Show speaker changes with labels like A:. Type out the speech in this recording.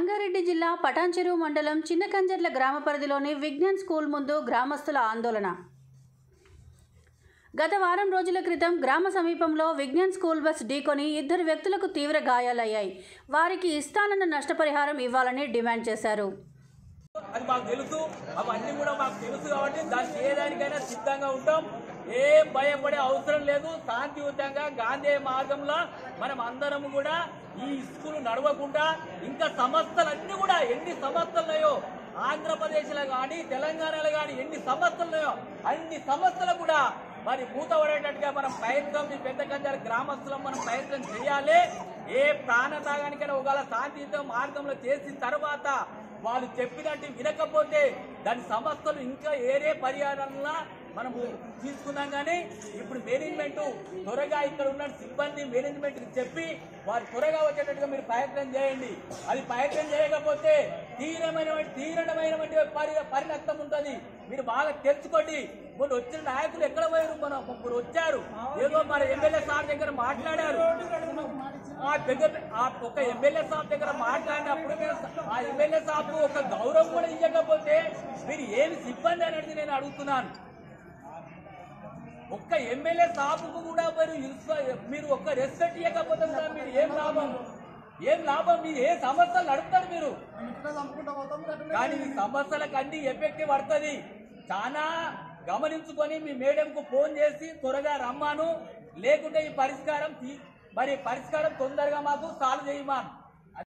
A: రంగారెడ్డి జిల్లా పటాన్చెరు మండలం చిన్నకంజర్ల గ్రామ పరిధిలోని విజ్ఞాన్ స్కూల్ ముందు గ్రామస్తుల ఆందోళన గత వారం రోజుల క్రితం గ్రామ సమీపంలో విజ్ఞాన్ స్కూల్ బస్ ఢీకొని ఇద్దరు వ్యక్తులకు తీవ్ర గాయాలయ్యాయి వారికి ఇస్తానన్న నష్టపరిహారం ఇవ్వాలని డిమాండ్ చేశారు
B: అది మాకు తెలుసు అవన్నీ కూడా మాకు తెలుసు కాబట్టి దాన్ని చేయడానికైనా సిద్ధంగా ఉంటాం ఏం భయపడే అవసరం లేదు శాంతియుతంగా గాంధీ మార్గంలో మనం అందరం కూడా ఈ స్కూల్ నడవకుండా ఇంకా సంస్థలన్నీ కూడా ఎన్ని సంస్థలు ఉన్నాయో ఆంధ్రప్రదేశ్లో కానీ తెలంగాణలో కానీ ఎన్ని సంస్థలు ఉన్నాయో అన్ని సంస్థలు కూడా మరి మూతపడేటట్టుగా మనం ప్రయత్నం ఈ పెద్ద కంజాల గ్రామస్తులం మనం ప్రయత్నం చేయాలి ఏ ప్రాణత్యాగానికైనా ఒకవేళ శాంతియుత మార్గంలో చేసిన తర్వాత వాళ్ళు చెప్పినట్టు వినకపోతే దాని సమస్యలు ఇంకా ఏరే పరిహారంలా మనము తీసుకున్నాం కానీ ఇప్పుడు మేనేజ్మెంట్ త్వరగా ఇక్కడ ఉన్న సిబ్బంది మేనేజ్మెంట్ చెప్పి వారు త్వరగా వచ్చేటట్టుగా మీరు ప్రయత్నం చేయండి అది ప్రయత్నం చేయకపోతే తీవ్రమైన తీవ్రమైనటువంటి పరి పరిణతం ఉంటుంది మీరు బాగా తెలుసుకోండి మొన్న వచ్చిన నాయకులు ఎక్కడ పోయారు మన ముగ్గురు వచ్చారు ఏదో మన ఎమ్మెల్యే సార్ దగ్గర మాట్లాడారు ఆ పెద్ద ఆ ఒక ఎమ్మెల్యే సాబ్ దగ్గర మాట్లాడినప్పుడు మీరు ఆ ఎమ్మెల్యే సాబ్ ఒక గౌరవం కూడా ఇవ్వకపోతే మీరు ఏమి సిబ్బంది అనేది నేను అడుగుతున్నాను ఒక్క ఎమ్మెల్యే సాబుకు కూడా మీరు ఇన్స్ప- మీరు ఒక్క రెస్పెక్ట్ ఇవ్వకపోతే కూడా మీరు ఏం లాభం ఏం లాభం మీరు ఏ సమస్యలు నడుపుతారు మీరు కానీ ఈ సమస్యలకు అన్ని ఎఫెక్ట్ పడుతుంది చాలా గమనించుకొని మీ మేడంకు ఫోన్ చేసి త్వరగా రమ్మాను లేకుంటే ఈ పరిష్కారం తీ- మరి పరిష్కారం తొందరగా మాకు సాల్వ్ చేయమా